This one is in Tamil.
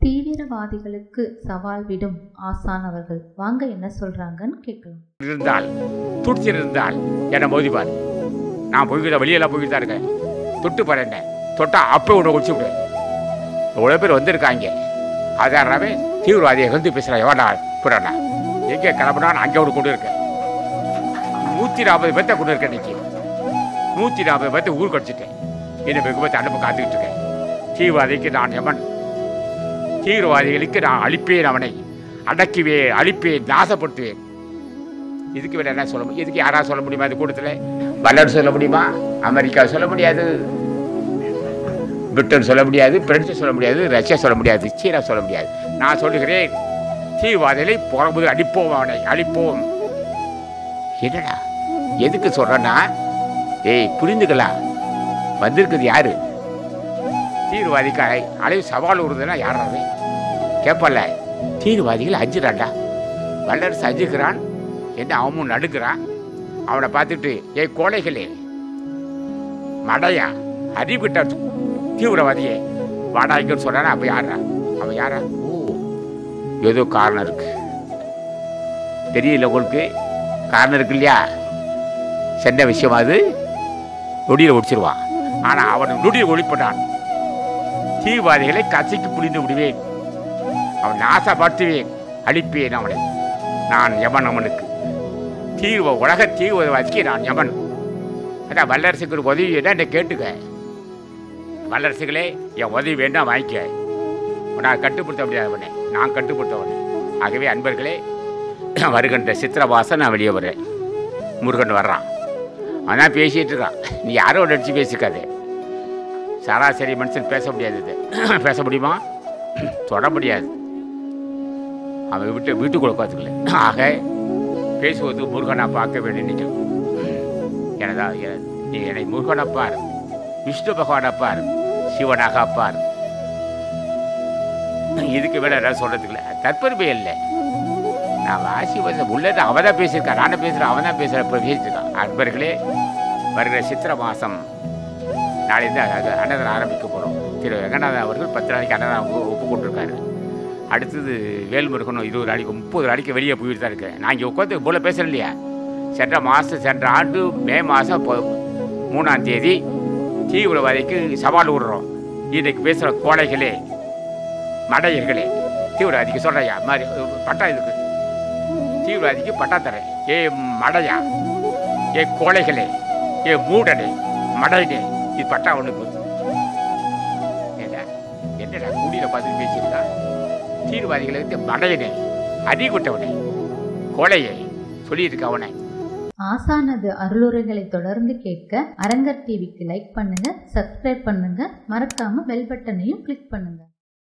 தீவிரவாதிகளுக்கு சவால் விடும் ஆசான் அவர்கள் வாங்க என்ன சொல்றாங்கன்னு கேட்கலாம் இருந்தால் துடிச்சிட்டு இருந்தால் என்னை மோதிப்பார் நான் போய்கிட்ட வெளியெல்லாம் போய்கிட்டு தான் இருக்கேன் தொட்டு பாரு என்ன தொட்டா அப்போ உன்னை குடிச்சு விடு எவ்வளோ பேர் வந்திருக்காங்க அதாராவே தீவிரவாதியை வந்து பேசுகிறேன் எவ்வளோ புறண்ணா எங்கே கிளம்புனா அங்கே ஒரு கொண்டு இருக்கேன் நூற்றி நாற்பது பேர்த்த கொண்டு இருக்கேன் இன்னைக்கு நூற்றி நாற்பது பேர்த்த ஊர் கடிச்சிட்டேன் இன்னும் வெகு பேர்த்த அனுப்ப காத்துக்கிட்டு இருக்கேன் தீவிரவாதிக்கு நான் எவன் தீவிரவாதிகளுக்கு நான் அழிப்பேன் அவனை அடக்குவேன் அழிப்பேன் நாசப்படுத்துவேன் இதுக்கு வேற என்ன சொல்ல முடியும் இதுக்கு யாரா சொல்ல முடியுமா இந்த கூட்டத்தில் வல்லர் சொல்ல முடியுமா அமெரிக்கா சொல்ல முடியாது பிரிட்டன் சொல்ல முடியாது பிரெஞ்சு சொல்ல முடியாது ரஷ்யா சொல்ல முடியாது சீனா சொல்ல முடியாது நான் சொல்லுகிறேன் தீவிரவாதிகளை புறமுது அடிப்போம் அவனை அழிப்போம் என்னடா எதுக்கு சொல்றேன்னா ஏய் புரிந்துக்கலாம் வந்திருக்குது யாரு தீவிரவாதிக்கு அலை- அலைவு சவால் விடுறதுன்னா யாராவே கேட்பல தீவிரவாதிகள் அஞ்சுறான்டா வல்லரசு அஞ்சுக்கிறான் என்ன அவனும் நடுக்கிறான் அவனை பார்த்துட்டு ஏய் கோழைகளே மடையா அறிவிட்ட தீவிரவாதியே வாடாய்க்குன்னு சொல்றானா அப்ப யாரா அவன் யாரா ஓ ஏதோ காரணம் இருக்கு தெரியல உங்களுக்கு காரணம் இருக்கு இல்லையா சென்ன விஷயம் அது நொடியில் ஒடிச்சிருவான் ஆனா அவன் நொடியில் ஒழிப்பட்டான் தீவிரவாதிகளை கசைக்கு புரிந்து விடுவேன் அவன் நாசப்படுத்துவேன் அழிப்பேன் அவனை நான் யமன் அவனுக்கு தீர்வ உலக தீவிரவாதிக்கு நான் யமன் அதான் வல்லரசுக்கு ஒரு உதவி வேணா என்னை கேட்டுக்க வல்லரசுகளே என் உதவி வேண்டாம் வாங்கிக்க நான் கட்டுப்படுத்த முடியாதவனே நான் கட்டுப்படுத்தவனே ஆகவே அன்பர்களே வருகின்ற சித்திரவாசம் நான் வெளியே வரேன் முருகன் வர்றான் அவன் தான் பேசிகிட்டு இருக்கான் நீ யாரோ நடிச்சு பேசிக்காதே சராசரி மனுஷன் பேச முடியாது இது பேச முடியுமா தொட முடியாது அவன் விட்டு வீட்டுக்குள்ள உட்காந்துக்கல ஆக பேசுவது முருகனை பார்க்க வேண்டும் நீங்கள் எனதா என- நீ என்னை முருகனை பார் விஷ்ணு பகவானை பார் சிவனாக பார் இதுக்கு மேல ஏதாவது சொல்றதுக்கு இல்லை தற்பெருமை இல்லை நான் வாசி வந்து உள்ளது அவன் தான் பேசியிருக்கான் நானும் பேசுகிறேன் அவன் தான் பேசுகிற பேசிட்டு இருக்கான் அன்பர்களே வருகிற சித்திர மாதம் நாளைந்து அதாவது அன்னதானம் ஆரம்பிக்க போகிறோம் திரு வெங்கநாதன் அவர்கள் பத்து நாளைக்கு அன்னதானம் ஒப்பு- ஒப்பு கொண்டிருக்காரு அடுத்தது வேல்முருகனும் இருபது நாளைக்கு முப்பது நாளைக்கு வெளியே போயிட்டு தான் இருக்கேன் நான் இங்கே உட்காந்து போல பேசுகிறேன் இல்லையா சென்ற மாதம் சென்ற ஆண்டு மே மாதம் மூணாம் தேதி தீவிரவாதிக்கு சவால் விடுறோம் இன்னைக்கு பேசுகிற கோழைகளே மடையர்களே தீவிரவாதிக்கு சொல்கிறையா மாதிரி பட்டா இதுக்கு தீவிரவாதிக்கு பட்டா தரேன் ஏ மடையா ஏ கோழைகளே ஏ மூடனே மடையனே இது பட்டா உனக்கு ஏண்டா, என்னடா குடியில் பார்த்து பேசியிருக்கா தீவிரவாதிகளுக்கு மடையனே அறிகுட்டவனே கோழையே சொல்லியிருக்க அவனை ஆசானது அருளுரைகளை தொடர்ந்து கேட்க அரங்கர் டிவிக்கு லைக் பண்ணுங்க சப்ஸ்கிரைப் பண்ணுங்க மறக்காம பெல் பட்டனையும் கிளிக் பண்ணுங்க